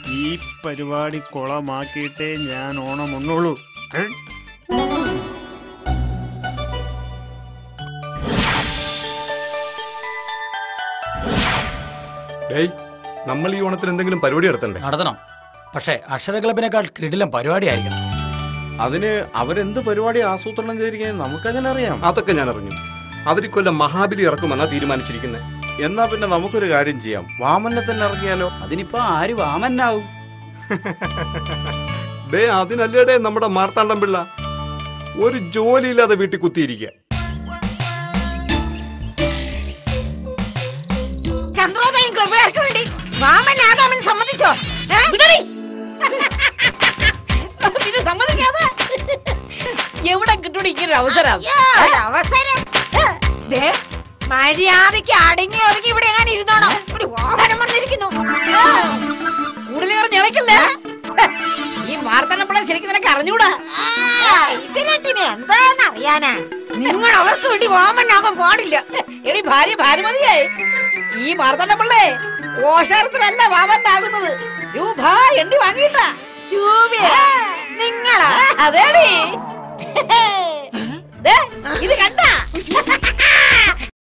ഈ പരിപാടി കുളമാക്കിയിട്ടേ ഞാൻ ഓണം ഉണ്ണുള്ളൂ ഏ? ഡേയ് നമ്മൾ ഈ ഓണത്തിന് എന്തെങ്കിലും പരിപാടി നടത്തണ്ടേ നടത്തണം പക്ഷേ അക്ഷര ക്ലബിനേക്കാൾ കിടിലം പരിപാടിയായിരിക്കണം അതിന് അവരെന്ത് പരിപാടി ആസൂത്രണം ചെയ്തിരിക്കുന്നത് നമുക്കങ്ങനെ അറിയാം അതൊക്കെ ഞാൻ അറിഞ്ഞു അവർ കൊല്ലം മഹാബലി ഇറക്കുമെന്നാ തീരുമാനിച്ചിരിക്കുന്നത് എന്നാ പിന്നെ നമുക്കൊരു കാര്യം ചെയ്യാം വാമനെ തന്നെ ഇറക്കിയാലോ അതിനിപ്പോ ആര് വാമന്നാവും ഡേ അതിനല്ലേടേ നമ്മുടെ മാർത്താണ്ഡം പിള്ള ഒരു ജോലിയില്ലാതെ വീട്ടിൽ കുത്തിയിരിക്കുക ചന്ദ്രോദയം ക്ലബുകാർക്ക് വേണ്ടി വാമനാകാമെന്ന് സമ്മതിച്ചോ ഏ? പിന്നെ സമ്മതിക്കാതെ എവിടെ കിട്ടൂടി ഇങ്ങനെ അവസരം യ്യോ, ഒരു അവസരം ദേ, മര്യാദയ്ക്ക് അടങ്ങി ഒതുങ്ങി ഇവിടെ എങ്ങനെ ഇരുന്നോണം ഒരു വാഹനം വന്നിരിക്കുന്നു കൂടുതൽ കയറി ഞെളക്കല്ലേ ഈ വാർത്തകളെ ശരിക്കും നിനക്ക് അറിഞ്ഞൂടാ ആ, ഇതിനെട്ടിന് എന്താന്ന് അറിയാനാ നിങ്ങൾ അവർക്ക് വേണ്ടി വാമനാകാൻ പാടില്ല എടി ഭാര്യ ഭാര്യമതിയായി ഈ വാർത്തകളെ ഓഷാരത്തിലല്ല വാമന്നാകുന്നത് രൂപ എണ്ണി വാങ്ങിയിട്ടാ രൂപയോ? നിങ്ങളാ അതേടി